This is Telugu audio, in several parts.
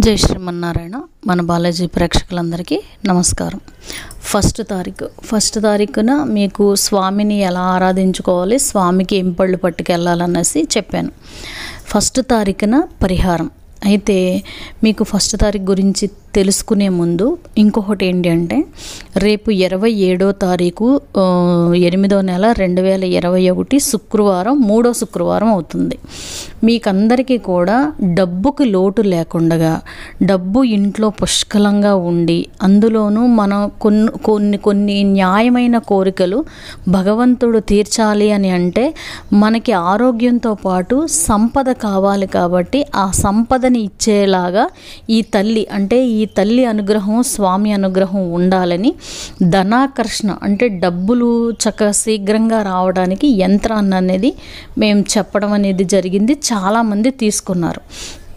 జై శ్రీమన్నారాయణ మన బాలాజీ ప్రేక్షకులందరికీ నమస్కారం ఫస్ట్ తారీఖు ఫస్ట్ తారీఖున మీకు స్వామిని ఎలా ఆరాధించుకోవాలి స్వామికి ఏం పళ్ళు పట్టుకెళ్ళాలనేసి చెప్పాను ఫస్ట్ తారీఖున పరిహారం అయితే మీకు ఫస్ట్ తారీఖు గురించి తెలుసుకునే ముందు ఇంకొకటి ఏంటి అంటే రేపు ఇరవై ఏడో తారీఖు ఆ, ఎనిమిదో నెల రెండు వేల ఇరవై ఒకటి శుక్రవారం మూడో శుక్రవారం అవుతుంది మీకందరికీ కూడా డబ్బుకి లోటు లేకుండా డబ్బు ఇంట్లో పుష్కలంగా ఉండి అందులోనూ మనం కొన్ని కొన్ని కొన్ని న్యాయమైన కోరికలు భగవంతుడు తీర్చాలి అని అంటే మనకి ఆరోగ్యంతో పాటు సంపద కావాలి కాబట్టి ఆ సంపదని ఇచ్చేలాగా ఈ తల్లి అంటే ఈ తల్లి అనుగ్రహం స్వామి అనుగ్రహం ఉండాలని ధనాకర్షణ అంటే డబ్బులు చక్కగా శీఘ్రంగా రావడానికి యంత్రాన్ని అనేది మేము చెప్పడం అనేది జరిగింది చాలామంది తీసుకున్నారు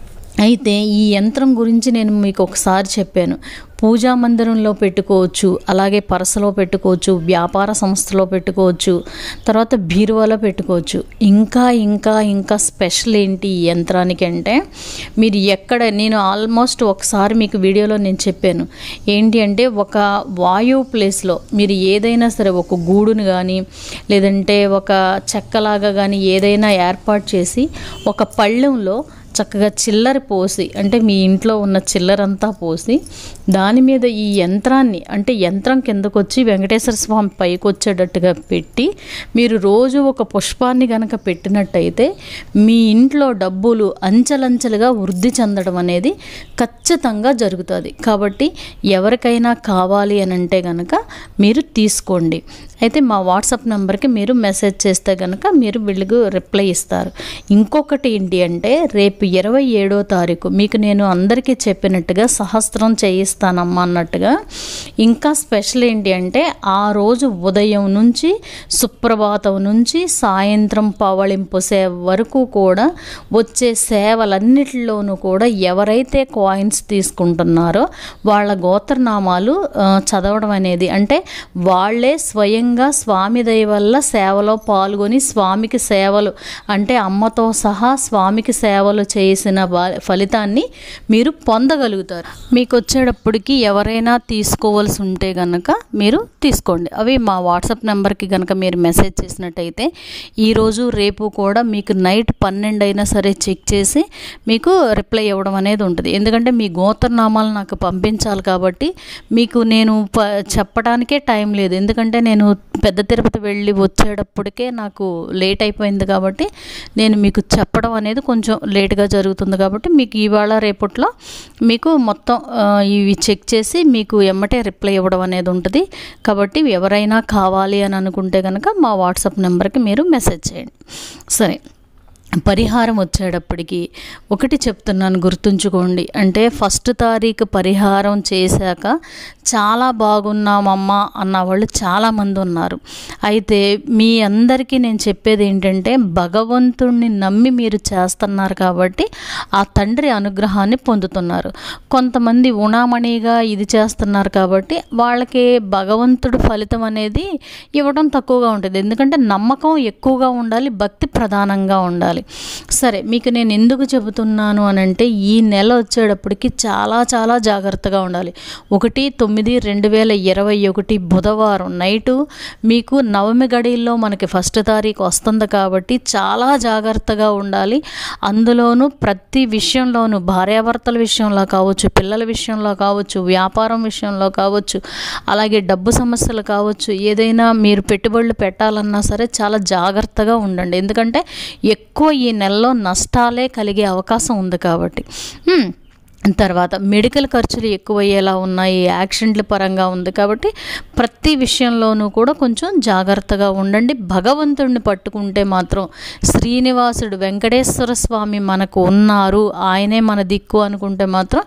అయితే ఈ యంత్రం గురించి నేను మీకు ఒకసారి చెప్పాను పూజా మందిరంలో పెట్టుకోవచ్చు అలాగే పరసలో పెట్టుకోవచ్చు వ్యాపార సంస్థలో పెట్టుకోవచ్చు తర్వాత బీరువాలో పెట్టుకోవచ్చు ఇంకా ఇంకా ఇంకా స్పెషల్ ఏంటి ఈ యంత్రానికి అంటే మీరు ఎక్కడ నేను ఆల్మోస్ట్ ఒకసారి మీకు వీడియోలో నేను చెప్పాను ఏంటి అంటే ఒక వాయువు ప్లేస్లో మీరు ఏదైనా సరే ఒక గూడును కానీ లేదంటే ఒక చెక్కలాగా కానీ ఏదైనా ఏర్పాటు చేసి ఒక పళ్ళెంలో చక్కగా చిల్లర పోసి అంటే మీ ఇంట్లో ఉన్న చిల్లరంతా పోసి దాని మీద ఈ యంత్రాన్ని అంటే యంత్రం కిందకు వచ్చి వెంకటేశ్వర స్వామి పైకి వచ్చేటట్టుగా పెట్టి మీరు రోజు ఒక పుష్పాన్ని గనక పెట్టినట్టయితే మీ ఇంట్లో డబ్బులు అంచెలంచెలుగా వృద్ధి చెందడం అనేది ఖచ్చితంగా జరుగుతుంది కాబట్టి ఎవరికైనా కావాలి అని అంటే గనక మీరు తీసుకోండి అయితే మా వాట్సాప్ నెంబర్కి మీరు మెసేజ్ చేస్తే కనుక మీరు వీళ్ళకు రిప్లై ఇస్తారు ఇంకొకటి ఏంటి అంటే రేపు ఇరవై ఏడో తారీఖు మీకు నేను అందరికీ చెప్పినట్టుగా సహస్రం చేయిస్తానమ్మా అన్నట్టుగా ఇంకా స్పెషల్ ఏంటి అంటే ఆ రోజు ఉదయం నుంచి సుప్రభాతం నుంచి సాయంత్రం పవళింపు సేవ వరకు కూడా వచ్చే సేవలన్నిటిలోనూ కూడా ఎవరైతే కాయిన్స్ తీసుకుంటున్నారో వాళ్ళ గోత్రనామాలు ఆ, చదవడం అనేది అంటే వాళ్ళే స్వయంగా స్వామి దయ వల్ల సేవలో పాల్గొని స్వామికి సేవలు అంటే అమ్మతో సహా స్వామికి సేవలు చేసిన వా- ఫలితాన్ని మీరు పొందగలుగుతారు మీకు వచ్చేటప్పటికి ఎవరైనా తీసుకోవాల్సి ఉంటే కనుక మీరు తీసుకోండి అవి మా వాట్సాప్ నెంబర్కి కనుక మీరు మెసేజ్ చేసినట్టయితే ఈరోజు రేపు కూడా మీకు నైట్ పన్నెండు అయినా సరే చెక్ చేసి మీకు రిప్లై ఇవ్వడం అనేది ఉంటుంది ఎందుకంటే మీ గోత్రనామాలు నాకు పంపించాలి కాబట్టి మీకు నేను ప చెప్పడానికే టైం లేదు ఎందుకంటే నేను పెద్ద తిరుపతి వెళ్ళి వచ్చేటప్పటికే నాకు లేట్ అయిపోయింది కాబట్టి నేను మీకు చెప్పడం అనేది కొంచెం లేట్గా జరుగుతుంది కాబట్టి మీకు ఇవాళ రేపట్లో మీకు మొత్తం ఆ, ఇవి చెక్ చేసి మీకు ఎమ్మటే రిప్లై ఇవ్వడం అనేది ఉంటుంది కాబట్టి ఎవరైనా కావాలి అని అనుకుంటే కనుక మా వాట్సాప్ నెంబర్కి మీరు మెసేజ్ చేయండి సరే పరిహారం వచ్చేటప్పటికి ఒకటి చెప్తున్నాను గుర్తుంచుకోండి అంటే ఫస్ట్ తారీఖు పరిహారం చేశాక చాలా బాగున్నామమ్మా అన్న వాళ్ళు చాలామంది ఉన్నారు అయితే మీ అందరికీ నేను చెప్పేది ఏంటంటే భగవంతుణ్ణి నమ్మి మీరు చేస్తున్నారు కాబట్టి ఆ తండ్రి అనుగ్రహాన్ని పొందుతున్నారు కొంతమంది ఉణామణిగా ఇది చేస్తున్నారు కాబట్టి వాళ్ళకి భగవంతుడు ఫలితం అనేది ఇవ్వడం తక్కువగా ఉంటుంది ఎందుకంటే నమ్మకం ఎక్కువగా ఉండాలి భక్తి ప్రధానంగా ఉండాలి సరే మీకు నేను ఎందుకు చెబుతున్నాను అని అంటే ఈ నెల వచ్చేటప్పటికి చాలా చాలా జాగ్రత్తగా ఉండాలి ఒకటి తొమ్మిది రెండు వేల ఇరవై ఒకటి బుధవారం నైటు మీకు నవమి గడిలో మనకి ఫస్ట్ తారీఖు వస్తుంది కాబట్టి చాలా జాగ్రత్తగా ఉండాలి అందులోనూ ప్రతి విషయంలోనూ భార్యాభర్తల విషయంలో కావచ్చు పిల్లల విషయంలో కావచ్చు వ్యాపారం విషయంలో కావచ్చు అలాగే డబ్బు సమస్యలు కావచ్చు ఏదైనా మీరు పెట్టుబడులు పెట్టాలన్నా సరే చాలా జాగ్రత్తగా ఉండండి ఎందుకంటే ఎక్కువ ఈ నెలలో నష్టాలే కలిగే అవకాశం ఉంది కాబట్టి హ్మ్. తర్వాత మెడికల్ ఖర్చులు ఎక్కువయ్యేలా ఉన్నాయి యాక్సిడెంట్ల పరంగా ఉంది కాబట్టి ప్రతి విషయంలోనూ కూడా కొంచెం జాగ్రత్తగా ఉండండి భగవంతుడిని పట్టుకుంటే మాత్రం శ్రీనివాసుడు వెంకటేశ్వర స్వామి మనకు ఉన్నారు ఆయనే మన దిక్కు అనుకుంటే మాత్రం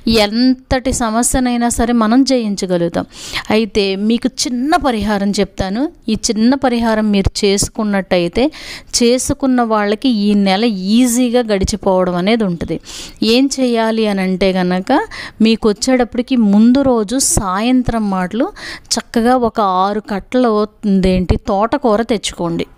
ఎంతటి సమస్యనైనా సరే మనం జయించగలుగుతాం అయితే మీకు చిన్న పరిహారం చెప్తాను ఈ చిన్న పరిహారం మీరు చేసుకున్నట్టయితే చేసుకున్న వాళ్ళకి ఈ నెల ఈజీగా గడిచిపోవడం అనేది ఉంటుంది ఏం చేయాలి అని అంటే గనక మీకు వచ్చేటప్పటికి ముందు రోజు సాయంత్రం మాటలు చక్కగా ఒక ఆరు కట్టలు ఏంటి తోటకూర తెచ్చుకోండి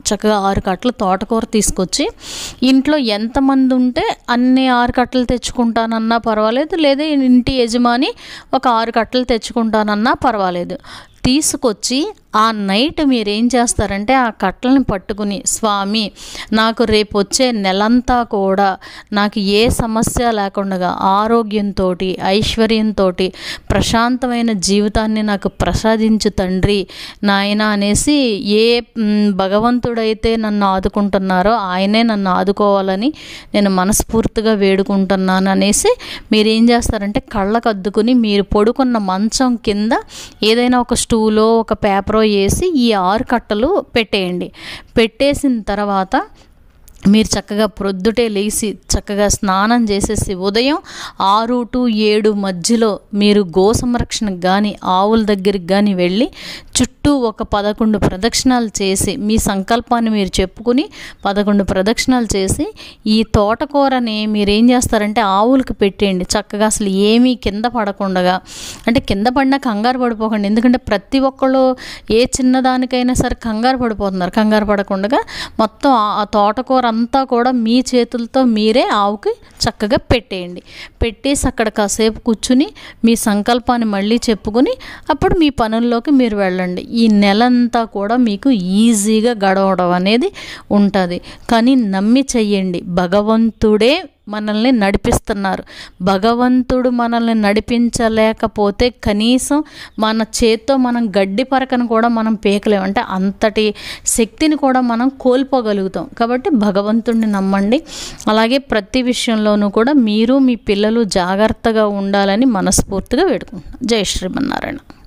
చక్కగా ఆరు కట్టలు తోటకూర తీసుకొచ్చి ఇంట్లో ఎంతమంది ఉంటే అన్ని ఆరు కట్టలు తెచ్చుకుంటానన్నా పర్వాలేదు లేదా ఇంటి యజమాని ఒక ఆరు కట్టలు తెచ్చుకుంటానన్నా పర్వాలేదు తీసుకొచ్చి ఆ నైట్ మీరు ఏం చేస్తారంటే ఆ కట్టలను పట్టుకుని స్వామి నాకు రేపు వచ్చే నెలంతా కూడా నాకు ఏ సమస్య లేకుండా ఆరోగ్యంతో ఐశ్వర్యంతో ప్రశాంతమైన జీవితాన్ని నాకు ప్రసాదించు తండ్రి నాయన అనేసి ఏ మ్, భగవంతుడైతే నన్ను ఆదుకుంటున్నారో ఆయనే నన్ను ఆదుకోవాలని నేను మనస్ఫూర్తిగా వేడుకుంటున్నాను అనేసి మీరు ఏం చేస్తారంటే కళ్ళకు అద్దుకుని మీరు పడుకున్న మంచం కింద ఏదైనా ఒక స్టూలో ఒక పేపరో వేసి ఈ ఆరు కట్టలు పెట్టేయండి పెట్టేసిన తర్వాత మీరు చక్కగా ప్రొద్దుటే లేచి చక్కగా స్నానం చేసేసి ఉదయం ఆరు టు ఏడు మధ్యలో మీరు గో సంరక్షణకు కానీ ఆవుల దగ్గరికి కానీ వెళ్ళి చుట్టూ ఒక పదకొండు ప్రదక్షిణాలు చేసి మీ సంకల్పాన్ని మీరు చెప్పుకుని పదకొండు ప్రదక్షిణాలు చేసి ఈ తోటకూరని మీరు ఏం చేస్తారంటే ఆవులకు పెట్టేయండి చక్కగా అసలు ఏమీ కింద పడకుండా అంటే కింద పడినా కంగారు పడిపోకండి ఎందుకంటే ప్రతి ఒక్కళ్ళు ఏ చిన్నదానికైనా సరే కంగారు పడిపోతున్నారు కంగారు పడకుండా మొత్తం ఆ- ఆ తోటకూర అంతా కూడా మీ చేతులతో మీరే ఆవుకి చక్కగా పెట్టేయండి పెట్టేసి అక్కడ కాసేపు కూర్చుని మీ సంకల్పాన్ని మళ్ళీ చెప్పుకుని అప్పుడు మీ పనుల్లోకి మీరు వెళ్ళండి ఈ నెలంతా కూడా మీకు ఈజీగా గడవడం అనేది ఉంటుంది కానీ నమ్మి చెయ్యండి భగవంతుడే మనల్ని నడిపిస్తున్నారు భగవంతుడు మనల్ని నడిపించలేకపోతే కనీసం మన చేత్తో మనం గడ్డి పరకను కూడా మనం పీకలేం అంటే అంతటి శక్తిని కూడా మనం కోల్పోగలుగుతాం కాబట్టి భగవంతుడిని నమ్మండి అలాగే ప్రతి విషయంలోనూ కూడా మీరు మీ పిల్లలు జాగ్రత్తగా ఉండాలని మనస్ఫూర్తిగా వేడుకుంటున్నాం జై శ్రీమన్నారాయణ